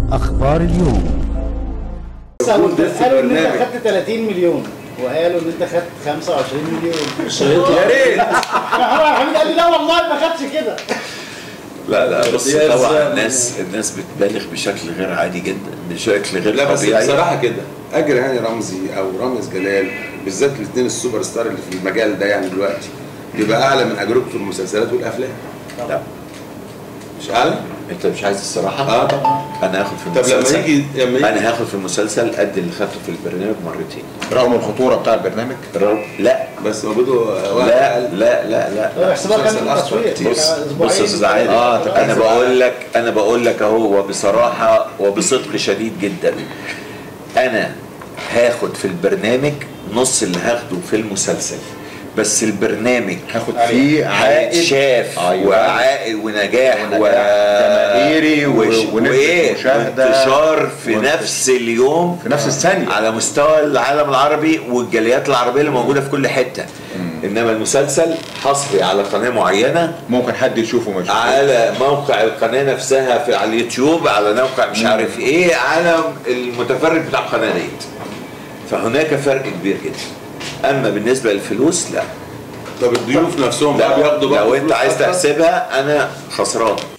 أخبار اليوم قالوا ده في قالوا ان انت البرنامج. خدت 30 مليون وقالوا ان انت خدت 25 مليون يا ريت محمد حميد قال لي لا والله ما خدش كده لا لا بص يا طبعا زلمة. الناس الناس بتبالغ بشكل غير عادي جدا بشكل غير لا بس طبيعي بصراحه كده اجر هاني رمزي او رامز جلال بالذات الاثنين السوبر ستار اللي في المجال ده يعني دلوقتي بيبقى اعلى من اجرهم في المسلسلات والافلام لا مش اعلى؟ انت مش عايز الصراحه اه طبعا انا هاخد في طب لما المسلسل يجي لما يجي انا هاخد في المسلسل قد اللي خدته في البرنامج مرتين رغم الخطوره بتاع البرنامج لا بس موجوده لا لا لا لا لا احسبها كان مسلسل من أخطر التصوير كتير. بص أسبوعين. بص يا استاذ عادل آه، طب انا أنت- بقول لك انا بقول لك اهو وبصراحه وبصدق شديد جدا انا هاخد في البرنامج نص اللي هاخده في المسلسل بس البرنامج هاخد فيه عائد شاف أيوة. وعائد ونجاح و جماهيري و- وش- ونسبة وايه مشاهدة. وانتشار في وانتشار. نفس اليوم في نفس الثانيه على مستوى العالم العربي والجاليات العربيه اللي موجوده في كل حته انما المسلسل حصري على قناه معينه ممكن حد يشوفه ما يشوفوش. على موقع القناه نفسها في على اليوتيوب على موقع مش عارف ايه على المتفرج بتاع القناه ديت فهناك فرق كبير جدا اما بالنسبه للفلوس لا طب الضيوف نفسهم لا بقى بياخدوا بقى لو انت فلوس عايز أكتر؟ تحسبها انا خسران